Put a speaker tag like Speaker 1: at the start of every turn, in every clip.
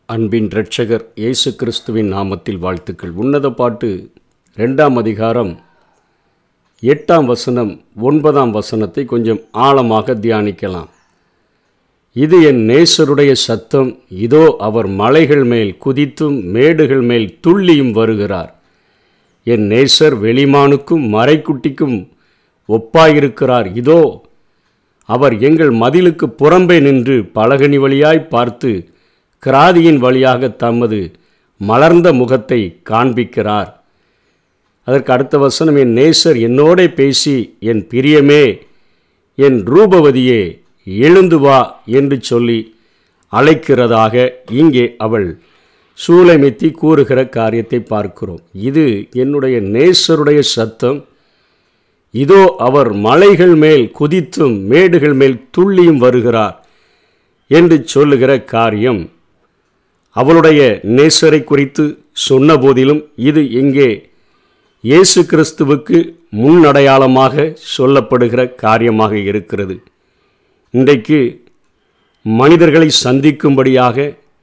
Speaker 1: அன்பின் இரட்சகர் இயேசு கிறிஸ்துவின் நாமத்தில் வாழ்த்துக்கள் உன்னத பாட்டு ரெண்டாம் அதிகாரம் எட்டாம் வசனம் ஒன்பதாம் வசனத்தை கொஞ்சம் ஆழமாக தியானிக்கலாம் இது என் நேசருடைய சத்தம் இதோ அவர் மலைகள் மேல் குதித்தும் மேடுகள் மேல் துள்ளியும் வருகிறார் என் நேசர் வெளிமானுக்கும் மறைக்குட்டிக்கும் ஒப்பாயிருக்கிறார் இதோ அவர் எங்கள் மதிலுக்கு புறம்பே நின்று பலகனி வழியாய் பார்த்து கிராதியின் வழியாக தமது மலர்ந்த முகத்தை காண்பிக்கிறார் அதற்கு அடுத்த வசனம் என் நேசர் என்னோடே பேசி என் பிரியமே என் ரூபவதியே எழுந்து வா என்று சொல்லி அழைக்கிறதாக இங்கே அவள் சூளைமித்தி கூறுகிற காரியத்தை பார்க்கிறோம் இது என்னுடைய நேசருடைய சத்தம் இதோ அவர் மலைகள் மேல் குதித்தும் மேடுகள் மேல் துள்ளியும் வருகிறார் என்று சொல்லுகிற காரியம் அவளுடைய நேசரை குறித்து சொன்ன போதிலும் இது இங்கே இயேசு கிறிஸ்துவுக்கு முன்னடையாளமாக சொல்லப்படுகிற காரியமாக இருக்கிறது இன்றைக்கு மனிதர்களை சந்திக்கும்படியாக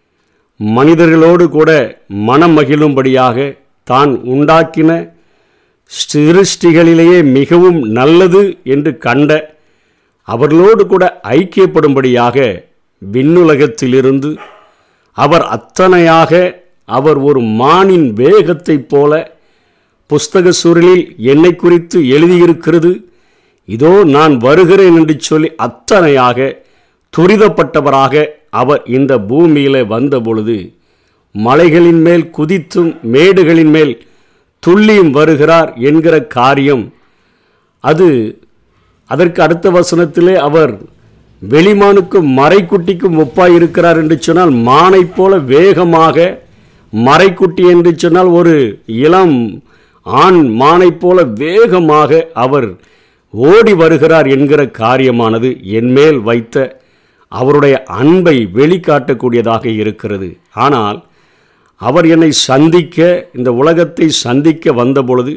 Speaker 1: மனிதர்களோடு கூட மனம் மகிழும்படியாக தான் உண்டாக்கின சிருஷ்டிகளிலேயே மிகவும் நல்லது என்று கண்ட அவர்களோடு கூட ஐக்கியப்படும்படியாக விண்ணுலகத்திலிருந்து அவர் அத்தனையாக அவர் ஒரு மானின் வேகத்தைப் போல புஸ்தக சுருளில் என்னை குறித்து எழுதியிருக்கிறது இதோ நான் வருகிறேன் என்று சொல்லி அத்தனையாக துரிதப்பட்டவராக அவர் இந்த பூமியில் வந்த பொழுது மலைகளின் மேல் குதித்தும் மேடுகளின் மேல் துள்ளியும் வருகிறார் என்கிற காரியம் அது அதற்கு அடுத்த வசனத்திலே அவர் வெளிமானுக்கும் மறைக்குட்டிக்கும் ஒப்பாய் இருக்கிறார் என்று சொன்னால் மானைப் போல வேகமாக மறைக்குட்டி என்று சொன்னால் ஒரு இளம் ஆண் மானைப் போல வேகமாக அவர் ஓடி வருகிறார் என்கிற காரியமானது என்மேல் வைத்த அவருடைய அன்பை வெளிக்காட்டக்கூடியதாக இருக்கிறது ஆனால் அவர் என்னை சந்திக்க இந்த உலகத்தை சந்திக்க வந்தபொழுது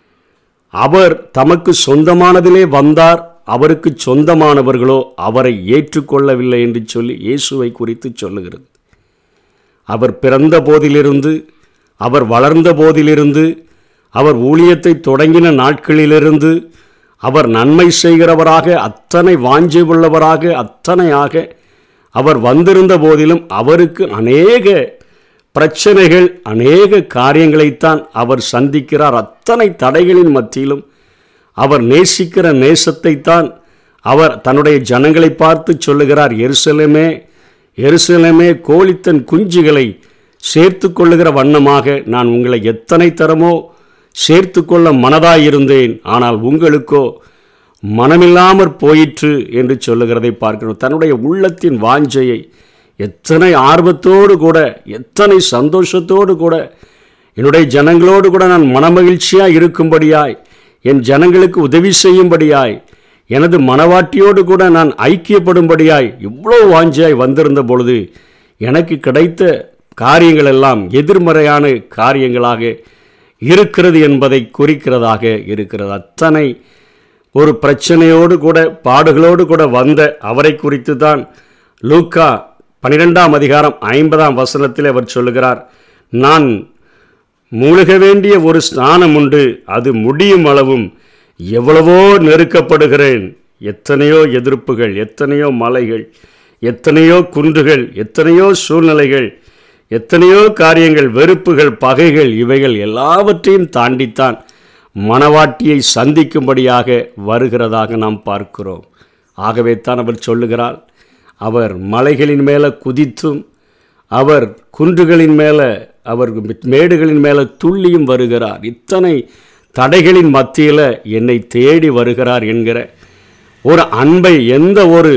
Speaker 1: அவர் தமக்கு சொந்தமானதிலே வந்தார் அவருக்கு சொந்தமானவர்களோ அவரை ஏற்றுக்கொள்ளவில்லை என்று சொல்லி இயேசுவை குறித்து சொல்லுகிறது அவர் பிறந்த போதிலிருந்து அவர் வளர்ந்த போதிலிருந்து அவர் ஊழியத்தை தொடங்கின நாட்களிலிருந்து அவர் நன்மை செய்கிறவராக அத்தனை வாஞ்சை உள்ளவராக அத்தனையாக அவர் வந்திருந்த போதிலும் அவருக்கு அநேக பிரச்சனைகள் அநேக காரியங்களைத்தான் அவர் சந்திக்கிறார் அத்தனை தடைகளின் மத்தியிலும் அவர் நேசிக்கிற நேசத்தைத்தான் அவர் தன்னுடைய ஜனங்களை பார்த்து சொல்லுகிறார் எருசலேமே எருசலேமே கோழித்தன் குஞ்சுகளை சேர்த்து கொள்ளுகிற வண்ணமாக நான் உங்களை எத்தனை தரமோ சேர்த்து கொள்ள மனதாயிருந்தேன் ஆனால் உங்களுக்கோ மனமில்லாமற் போயிற்று என்று சொல்லுகிறதை பார்க்கிறோம் தன்னுடைய உள்ளத்தின் வாஞ்சையை எத்தனை ஆர்வத்தோடு கூட எத்தனை சந்தோஷத்தோடு கூட என்னுடைய ஜனங்களோடு கூட நான் மனமகிழ்ச்சியாக இருக்கும்படியாய் என் ஜனங்களுக்கு உதவி செய்யும்படியாய் எனது மனவாட்டியோடு கூட நான் ஐக்கியப்படும்படியாய் இவ்வளோ வாஞ்சியாய் வந்திருந்த பொழுது எனக்கு கிடைத்த காரியங்கள் எல்லாம் எதிர்மறையான காரியங்களாக இருக்கிறது என்பதை குறிக்கிறதாக இருக்கிறது அத்தனை ஒரு பிரச்சனையோடு கூட பாடுகளோடு கூட வந்த அவரை குறித்து தான் லூக்கா பனிரெண்டாம் அதிகாரம் ஐம்பதாம் வசனத்தில் அவர் சொல்லுகிறார் நான் மூழ்க வேண்டிய ஒரு ஸ்நானம் உண்டு அது முடியும் அளவும் எவ்வளவோ நெருக்கப்படுகிறேன் எத்தனையோ எதிர்ப்புகள் எத்தனையோ மலைகள் எத்தனையோ குன்றுகள் எத்தனையோ சூழ்நிலைகள் எத்தனையோ காரியங்கள் வெறுப்புகள் பகைகள் இவைகள் எல்லாவற்றையும் தாண்டித்தான் மனவாட்டியை சந்திக்கும்படியாக வருகிறதாக நாம் பார்க்கிறோம் ஆகவே தான் அவர் சொல்லுகிறார் அவர் மலைகளின் மேலே குதித்தும் அவர் குன்றுகளின் மேலே அவர் மேடுகளின் மேலே துள்ளியும் வருகிறார் இத்தனை தடைகளின் மத்தியில் என்னை தேடி வருகிறார் என்கிற ஒரு அன்பை எந்த ஒரு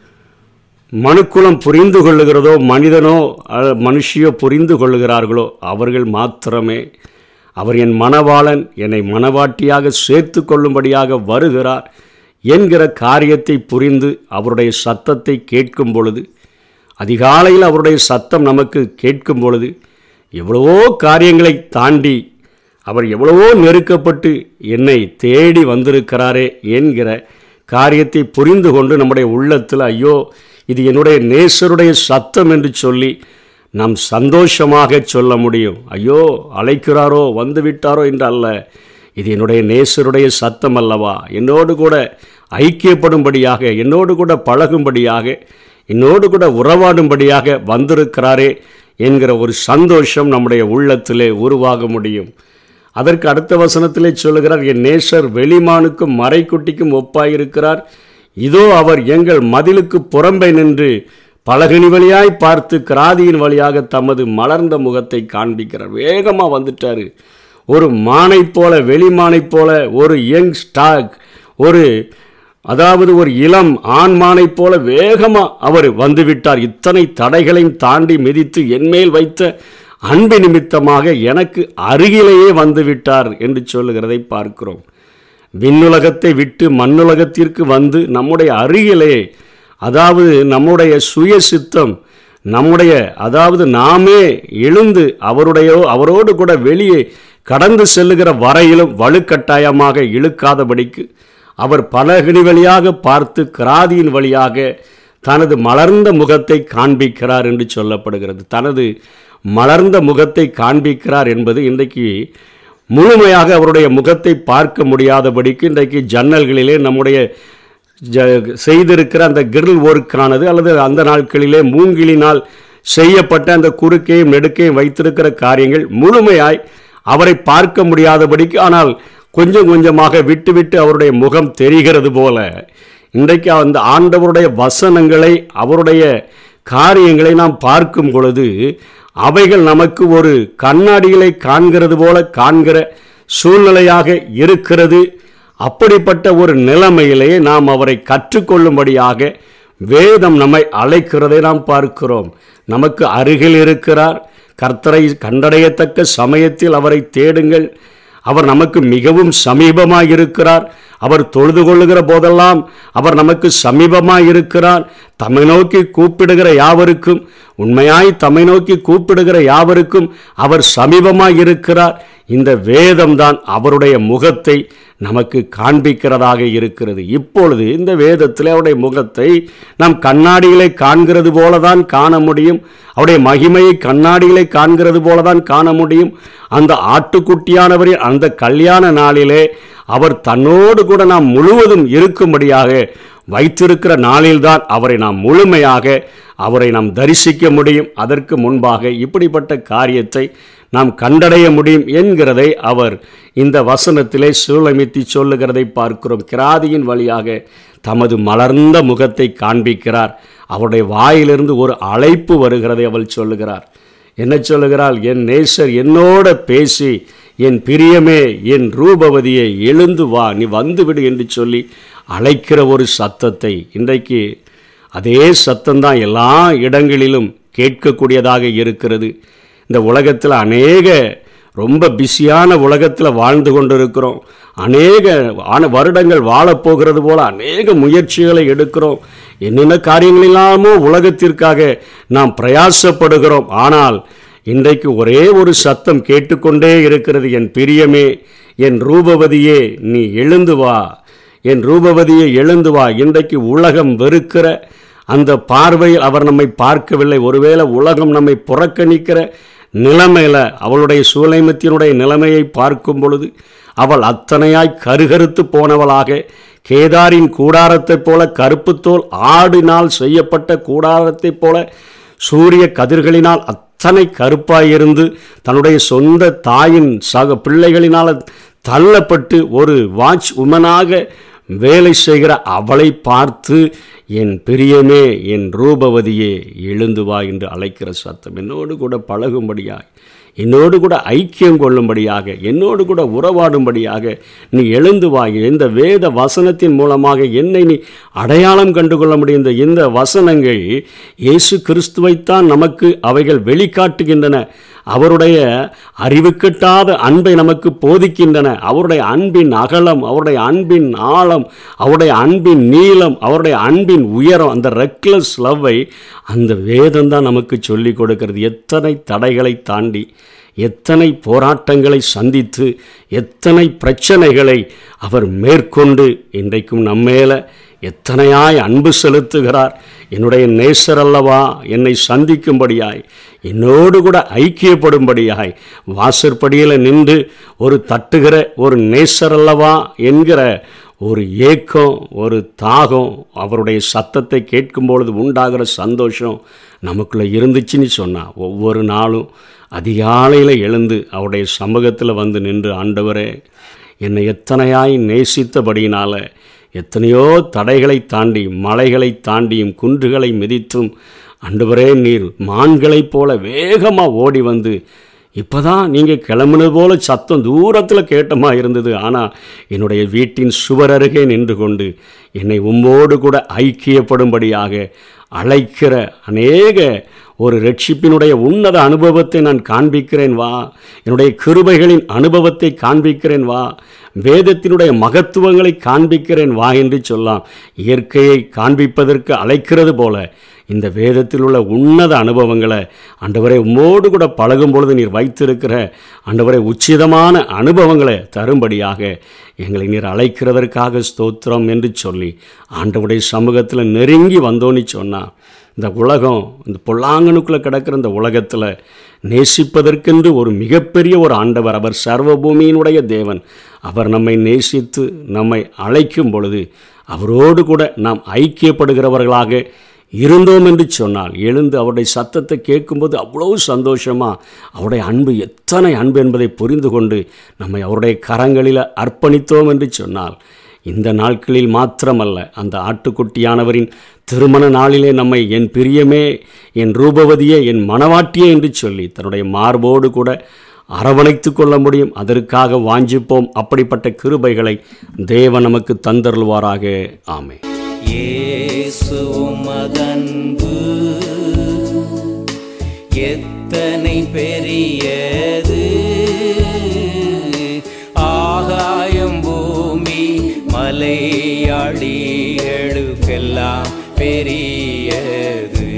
Speaker 1: மனுக்குலம் புரிந்து கொள்ளுகிறதோ மனிதனோ மனுஷியோ புரிந்து கொள்ளுகிறார்களோ அவர்கள் மாத்திரமே அவர் என் மணவாளன் என்னை மனவாட்டியாக சேர்த்து கொள்ளும்படியாக வருகிறார் என்கிற காரியத்தை புரிந்து அவருடைய சத்தத்தை கேட்கும் பொழுது அதிகாலையில் அவருடைய சத்தம் நமக்கு கேட்கும் பொழுது எவ்வளவோ காரியங்களை தாண்டி அவர் எவ்வளவோ நெருக்கப்பட்டு என்னை தேடி வந்திருக்கிறாரே என்கிற காரியத்தை புரிந்து கொண்டு நம்முடைய உள்ளத்தில் ஐயோ இது என்னுடைய நேசருடைய சத்தம் என்று சொல்லி நாம் சந்தோஷமாக சொல்ல முடியும் ஐயோ அழைக்கிறாரோ வந்து விட்டாரோ என்று அல்ல இது என்னுடைய நேசருடைய சத்தம் அல்லவா என்னோடு கூட ஐக்கியப்படும்படியாக என்னோடு கூட பழகும்படியாக என்னோடு கூட உறவாடும்படியாக வந்திருக்கிறாரே என்கிற ஒரு சந்தோஷம் நம்முடைய உள்ளத்திலே உருவாக முடியும் அதற்கு அடுத்த வசனத்திலே சொல்லுகிறார் என் நேசர் வெளிமானுக்கும் மறைக்குட்டிக்கும் ஒப்பாயிருக்கிறார் இதோ அவர் எங்கள் மதிலுக்கு புறம்பே நின்று பலகனி வழியாய் பார்த்து கிராதியின் வழியாக தமது மலர்ந்த முகத்தை காண்பிக்கிறார் வேகமாக வந்துட்டார் ஒரு மானைப் போல வெளிமானைப் போல ஒரு யங் ஸ்டாக் ஒரு அதாவது ஒரு இளம் ஆண்மானைப் போல வேகமாக அவர் வந்துவிட்டார் இத்தனை தடைகளையும் தாண்டி மிதித்து என்மேல் வைத்த அன்பு நிமித்தமாக எனக்கு அருகிலேயே வந்துவிட்டார் என்று சொல்லுகிறதை பார்க்கிறோம் விண்ணுலகத்தை விட்டு மண்ணுலகத்திற்கு வந்து நம்முடைய அருகிலே அதாவது நம்முடைய சுய சித்தம் நம்முடைய அதாவது நாமே எழுந்து அவருடைய அவரோடு கூட வெளியே கடந்து செல்லுகிற வரையிலும் வலுக்கட்டாயமாக இழுக்காதபடிக்கு அவர் பலகனி வழியாக பார்த்து கிராதியின் வழியாக தனது மலர்ந்த முகத்தை காண்பிக்கிறார் என்று சொல்லப்படுகிறது தனது மலர்ந்த முகத்தை காண்பிக்கிறார் என்பது இன்றைக்கு முழுமையாக அவருடைய முகத்தை பார்க்க முடியாதபடிக்கு இன்றைக்கு ஜன்னல்களிலே நம்முடைய ஜ செய்திருக்கிற அந்த கிரில் ஒர்க்கானது அல்லது அந்த நாட்களிலே மூங்கிலினால் செய்யப்பட்ட அந்த குறுக்கையும் நெடுக்கையும் வைத்திருக்கிற காரியங்கள் முழுமையாய் அவரை பார்க்க முடியாதபடிக்கு ஆனால் கொஞ்சம் கொஞ்சமாக விட்டு விட்டு அவருடைய முகம் தெரிகிறது போல இன்றைக்கு அந்த ஆண்டவருடைய வசனங்களை அவருடைய காரியங்களை நாம் பார்க்கும் பொழுது அவைகள் நமக்கு ஒரு கண்ணாடிகளை காண்கிறது போல காண்கிற சூழ்நிலையாக இருக்கிறது அப்படிப்பட்ட ஒரு நிலைமையிலே நாம் அவரை கற்றுக்கொள்ளும்படியாக வேதம் நம்மை அழைக்கிறதை நாம் பார்க்கிறோம் நமக்கு அருகில் இருக்கிறார் கர்த்தரை கண்டடையத்தக்க சமயத்தில் அவரை தேடுங்கள் அவர் நமக்கு மிகவும் சமீபமாக இருக்கிறார் அவர் தொழுது கொள்ளுகிற போதெல்லாம் அவர் நமக்கு சமீபமாக இருக்கிறார் தம்மை நோக்கி கூப்பிடுகிற யாவருக்கும் உண்மையாய் தம்மை நோக்கி கூப்பிடுகிற யாவருக்கும் அவர் சமீபமாக இருக்கிறார் இந்த வேதம்தான் அவருடைய முகத்தை நமக்கு காண்பிக்கிறதாக இருக்கிறது இப்பொழுது இந்த வேதத்தில் அவருடைய முகத்தை நாம் கண்ணாடிகளை காண்கிறது போல தான் காண முடியும் அவருடைய மகிமையை கண்ணாடிகளை காண்கிறது போல தான் காண முடியும் அந்த ஆட்டுக்குட்டியானவரின் அந்த கல்யாண நாளிலே அவர் தன்னோடு கூட நாம் முழுவதும் இருக்கும்படியாக வைத்திருக்கிற நாளில்தான் அவரை நாம் முழுமையாக அவரை நாம் தரிசிக்க முடியும் அதற்கு முன்பாக இப்படிப்பட்ட காரியத்தை நாம் கண்டடைய முடியும் என்கிறதை அவர் இந்த வசனத்திலே சூழமைத்தி சொல்லுகிறதை பார்க்கிறோம் கிராதியின் வழியாக தமது மலர்ந்த முகத்தை காண்பிக்கிறார் அவருடைய வாயிலிருந்து ஒரு அழைப்பு வருகிறதை அவள் சொல்லுகிறார் என்ன சொல்லுகிறாள் என் நேசர் என்னோட பேசி என் பிரியமே என் ரூபவதியை எழுந்து வா நீ வந்துவிடு என்று சொல்லி அழைக்கிற ஒரு சத்தத்தை இன்றைக்கு அதே சத்தம்தான் எல்லா இடங்களிலும் கேட்கக்கூடியதாக இருக்கிறது இந்த உலகத்தில் அநேக ரொம்ப பிஸியான உலகத்தில் வாழ்ந்து கொண்டிருக்கிறோம் அநேக ஆன வருடங்கள் வாழப்போகிறது போல அநேக முயற்சிகளை எடுக்கிறோம் என்னென்ன காரியங்களில்லாமோ உலகத்திற்காக நாம் பிரயாசப்படுகிறோம் ஆனால் இன்றைக்கு ஒரே ஒரு சத்தம் கேட்டுக்கொண்டே இருக்கிறது என் பிரியமே என் ரூபவதியே நீ எழுந்து வா என் ரூபவதியை எழுந்து வா இன்றைக்கு உலகம் வெறுக்கிற அந்த பார்வையில் அவர் நம்மை பார்க்கவில்லை ஒருவேளை உலகம் நம்மை புறக்கணிக்கிற நிலைமையில் அவளுடைய சூலைமத்தினுடைய நிலைமையை பார்க்கும் பொழுது அவள் அத்தனையாய் கருகருத்து போனவளாக கேதாரின் கூடாரத்தைப் போல கருப்புத்தோல் ஆடினால் செய்யப்பட்ட கூடாரத்தைப் போல சூரிய கதிர்களினால் அத்தனை கருப்பாயிருந்து தன்னுடைய சொந்த தாயின் சக பிள்ளைகளினால் தள்ளப்பட்டு ஒரு வாட்ச் உமனாக வேலை செய்கிற அவளை பார்த்து என் பிரியமே என் ரூபவதியே எழுந்து வா என்று அழைக்கிற சத்தம் என்னோடு கூட பழகும்படியாய் என்னோடு கூட ஐக்கியம் கொள்ளும்படியாக என்னோடு கூட உறவாடும்படியாக நீ எழுந்து வாய் இந்த வேத வசனத்தின் மூலமாக என்னை நீ அடையாளம் கண்டுகொள்ள முடியும் இந்த இந்த வசனங்கள் இயேசு கிறிஸ்துவைத்தான் நமக்கு அவைகள் வெளிக்காட்டுகின்றன அவருடைய அறிவுக்கட்டாத அன்பை நமக்கு போதிக்கின்றன அவருடைய அன்பின் அகலம் அவருடைய அன்பின் ஆழம் அவருடைய அன்பின் நீளம் அவருடைய அன்பின் உயரம் அந்த ரெக்லஸ் லவ்வை அந்த வேதம் தான் நமக்கு சொல்லிக் கொடுக்கிறது எத்தனை தடைகளை தாண்டி எத்தனை போராட்டங்களை சந்தித்து எத்தனை பிரச்சனைகளை அவர் மேற்கொண்டு இன்றைக்கும் நம்மேல எத்தனையாய் அன்பு செலுத்துகிறார் என்னுடைய நேசர் அல்லவா என்னை சந்திக்கும்படியாய் என்னோடு கூட ஐக்கியப்படும்படியாய் வாசற்படியில் நின்று ஒரு தட்டுகிற ஒரு நேசர் அல்லவா என்கிற ஒரு ஏக்கம் ஒரு தாகம் அவருடைய சத்தத்தை கேட்கும் பொழுது உண்டாகிற சந்தோஷம் நமக்குள்ளே இருந்துச்சுன்னு சொன்னால் ஒவ்வொரு நாளும் அதிகாலையில் எழுந்து அவருடைய சமூகத்தில் வந்து நின்று ஆண்டவரே என்னை எத்தனையாய் நேசித்தபடியினால எத்தனையோ தடைகளை தாண்டி மலைகளை தாண்டியும் குன்றுகளை மிதித்தும் அண்டுவரே நீர் மான்களைப் போல வேகமாக ஓடி வந்து இப்போ தான் நீங்கள் கிளம்புனது போல சத்தம் தூரத்தில் கேட்டமாக இருந்தது ஆனால் என்னுடைய வீட்டின் சுவர் அருகே நின்று கொண்டு என்னை உம்மோடு கூட ஐக்கியப்படும்படியாக அழைக்கிற அநேக ஒரு ரட்சிப்பினுடைய உன்னத அனுபவத்தை நான் காண்பிக்கிறேன் வா என்னுடைய கிருபைகளின் அனுபவத்தை காண்பிக்கிறேன் வா வேதத்தினுடைய மகத்துவங்களை காண்பிக்கிறேன் வா என்று சொல்லலாம் இயற்கையை காண்பிப்பதற்கு அழைக்கிறது போல இந்த வேதத்தில் உள்ள உன்னத அனுபவங்களை அண்டவரை உம்மோடு கூட பழகும் பொழுது நீர் வைத்திருக்கிற அண்டவரை உச்சிதமான அனுபவங்களை தரும்படியாக எங்களை நீர் அழைக்கிறதற்காக ஸ்தோத்திரம் என்று சொல்லி ஆண்டவுடைய சமூகத்தில் நெருங்கி வந்தோன்னு சொன்னால் இந்த உலகம் இந்த பொல்லாங்கனுக்குள்ளே கிடக்கிற இந்த உலகத்தில் நேசிப்பதற்கென்று ஒரு மிகப்பெரிய ஒரு ஆண்டவர் அவர் சர்வபூமியினுடைய தேவன் அவர் நம்மை நேசித்து நம்மை அழைக்கும் பொழுது அவரோடு கூட நாம் ஐக்கியப்படுகிறவர்களாக இருந்தோம் என்று சொன்னால் எழுந்து அவருடைய சத்தத்தை கேட்கும்போது அவ்வளோ சந்தோஷமாக அவருடைய அன்பு எத்தனை அன்பு என்பதை புரிந்து கொண்டு நம்மை அவருடைய கரங்களில் அர்ப்பணித்தோம் என்று சொன்னால் இந்த நாட்களில் மாத்திரமல்ல அந்த ஆட்டுக்குட்டியானவரின் திருமண நாளிலே நம்மை என் பிரியமே என் ரூபவதியே என் மனவாட்டியே என்று சொல்லி தன்னுடைய மார்போடு கூட அரவணைத்து கொள்ள முடியும் அதற்காக வாஞ்சிப்போம் அப்படிப்பட்ட கிருபைகளை தேவன் நமக்கு தந்தருள்வாராக ஆமே
Speaker 2: இயேசுமதன்பு எத்தனை பெரியது ஆகாயம் பூமி மலையாளிகளுக்கெல்லாம் பெரியது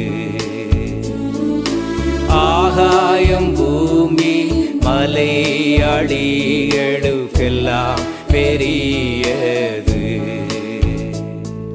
Speaker 2: ஆகாயம் பூமி மலையாளிகளுக்கெல்லாம் பெரியது